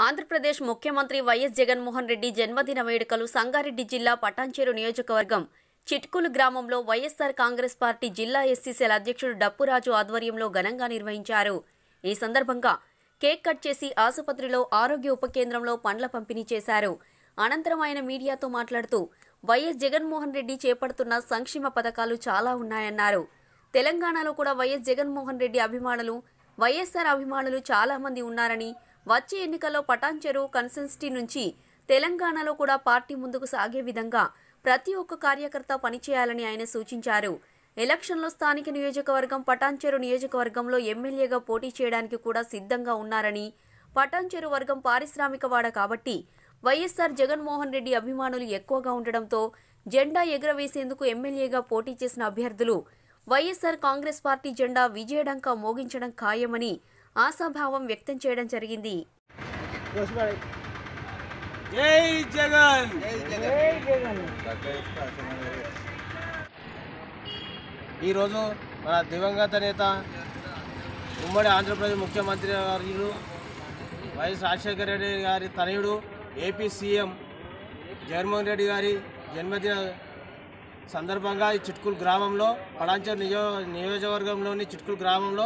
ఆంధ్రప్రదేశ్ ముఖ్యమంత్రి వైఎస్ జగన్మోహన్ రెడ్డి జన్మదిన వేడుకలు సంగారెడ్డి జిల్లా పటాన్చేరు నియోజకవర్గం చిట్కులు గ్రామంలో వైఎస్సార్ కాంగ్రెస్ పార్టీ జిల్లా ఎస్సీసీల అధ్యక్షుడు డప్పురాజు ఆధ్వర్యంలో ఘనంగా నిర్వహించారు ఈ సందర్భంగా కేక్ కట్ చేసి ఆసుపత్రిలో ఆరోగ్య ఉప కేంద్రంలో పండ్ల పంపిణీ చేశారు అనంతరం ఆయన మీడియాతో మాట్లాడుతూ వైఎస్ జగన్మోహన్ రెడ్డి చేపడుతున్న సంక్షేమ పథకాలు చాలా ఉన్నాయన్నారు తెలంగాణలో కూడా వైఎస్ జగన్మోహన్ రెడ్డి అభిమానులు వైఎస్ఆర్ అభిమానులు చాలా మంది ఉన్నారని వచ్చే ఎన్నికల్లో పటాన్చెరు కన్సెన్సిటీ నుంచి తెలంగాణలో కూడా పార్టీ ముందుకు సాగే విధంగా ప్రతి ఒక్క కార్యకర్త పనిచేయాలని ఆయన సూచించారు ఎలక్షన్లో స్థానిక నియోజకవర్గం పటాన్చెరు నియోజకవర్గంలో ఎమ్మెల్యేగా పోటీ చేయడానికి కూడా సిద్ధంగా ఉన్నారని పటాన్చెరు వర్గం పారిశ్రామికవాడ కాబట్టి వైఎస్ఆర్ జగన్మోహన్ రెడ్డి అభిమానులు ఎక్కువగా ఉండడంతో జెండా ఎగురవేసేందుకు ఎమ్మెల్యేగా పోటీ చేసిన అభ్యర్థులు వైఎస్ఆర్ కాంగ్రెస్ పార్టీ జెండా విజయడంకా మోగించడం ఖాయమని ఆశాభావం వ్యక్తం చేయడం జరిగింది జై జగన్ ఈరోజు మన దివంగత నేత ఉమ్మడి ఆంధ్రప్రదేశ్ ముఖ్యమంత్రి వర్యులు వైఎస్ రాజశేఖర రెడ్డి గారి తనయుడు ఏపీ సీఎం జగన్మోహన్ రెడ్డి గారి జన్మదిన సందర్భంగా ఈ చిట్కుల్ గ్రామంలో పడాంచర్ నియో నియోజకవర్గంలోని చిట్కుల్ గ్రామంలో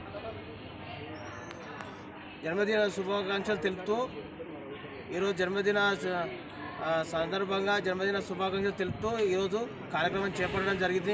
జన్మదిన శుభాకాంక్షలు తెలుపుతూ ఈరోజు జన్మదిన స- ఆ, సందర్భంగా జన్మదిన శుభాకాంక్షలు తెలుపుతూ ఈరోజు కార్యక్రమం చేపట్టడం జరిగింది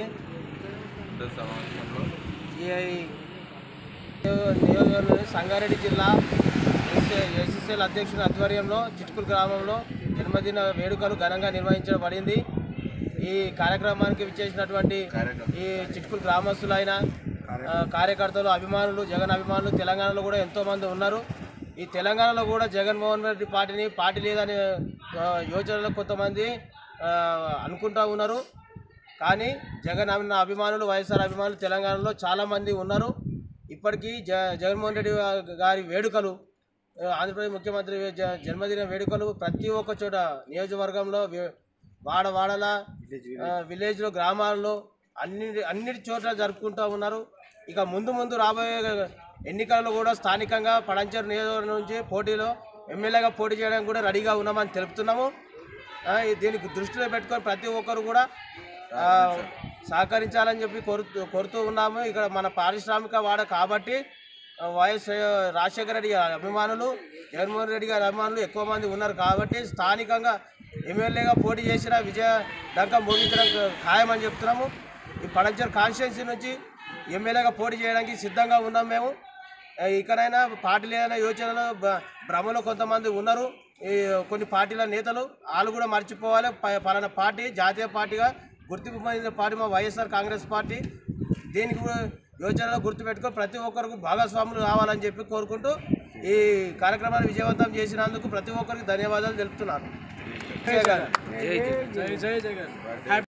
ఈ నియో- నియోజకవర్గంలోని సంగారెడ్డి జిల్లా ఎస్ఎస్ఎల్ అధ్యక్షుని ఆధ్వర్యంలో చిట్కుల్ గ్రామంలో జన్మదిన వేడుకలు ఘనంగా నిర్వహించబడింది ఈ కార్యక్రమానికి విచ్చేసినటువంటి ఈ చిట్కుల్ గ్రామస్తులైన ఆ, కార్యకర్తలు అభిమానులు జగన్ అభిమానులు తెలంగాణలో కూడా ఎంతో మంది ఉన్నారు ఈ తెలంగాణలో కూడా జగన్మోహన్ రెడ్డి పార్టీని పార్టీ లేదని ఆ, యోచనలో కొంతమంది ఆ, అనుకుంటా ఉన్నారు కానీ జగన్ అభిన- అభిమానులు వైఎస్ఆర్ అభిమానులు తెలంగాణలో చాలామంది ఉన్నారు ఇప్పటికీ జ జగన్మోహన్ రెడ్డి గారి వేడుకలు ఆ, ఆంధ్రప్రదేశ్ ముఖ్యమంత్రి జ- జన్మదిన వేడుకలు ప్రతి ఒక్క చోట నియోజకవర్గంలో వే- వాడ వాడల ఆ, విలేజ్లో గ్రామాల్లో అన్ని అన్నిటి చోట్ల జరుపుకుంటూ ఉన్నారు ఇక ముందు ముందు రాబోయే ఎన్నికల్లో కూడా స్థానికంగా పడంచర్ నియోజకవర్గం నుంచి పోటీలో ఎమ్మెల్యేగా పోటీ చేయడానికి కూడా రెడీగా ఉన్నామని తెలుపుతున్నాము ఆ, ఈ దీనికి దృష్టిలో పెట్టుకొని ప్రతి ఒక్కరు కూడా ఆ, సహకరించాలని చెప్పి కోరుతూ కోరుతూ ఉన్నాము ఇక్కడ మన పారిశ్రామిక వాడ కాబట్టి ఆ, వైఎస్ రాజశేఖర రెడ్డి గారి అభిమానులు జగన్మోహన్ రెడ్డి గారి అభిమానులు ఎక్కువ మంది ఉన్నారు కాబట్టి స్థానికంగా ఎమ్మెల్యేగా పోటీ చేసిన విజయ డంకం మోగించడం ఖాయమని చెప్తున్నాము ఈ పడంచర్ కాన్స్టిట్యున్సీ నుంచి ఎమ్మెల్యేగా పోటీ చేయడానికి సిద్ధంగా ఉన్నాం మేము ఆ, ఇకనైనా పార్టీ లేదనే యోచనలో భ- భ్రమలో కొంతమంది ఉన్నారు ఈ కొన్ని పార్టీల నేతలు వాళ్ళు కూడా మర్చిపోవాలి ప- పలానా పార్టీ జాతీయ పార్టీగా గుర్తింపు పొందిన పార్టీ మా వైఎస్ఆర్ కాంగ్రెస్ పార్టీ దీనికి కూడా యోచనలో గుర్తుపెట్టుకొని ప్రతి ఒక్కరికి భాగస్వాములు రావాలని చెప్పి కోరుకుంటూ ఈ కార్యక్రమాన్ని విజయవంతం చేసినందుకు ప్రతి ఒక్కరికి ధన్యవాదాలు తెలుపుతున్నాను జై జగన్ జై జై జగన్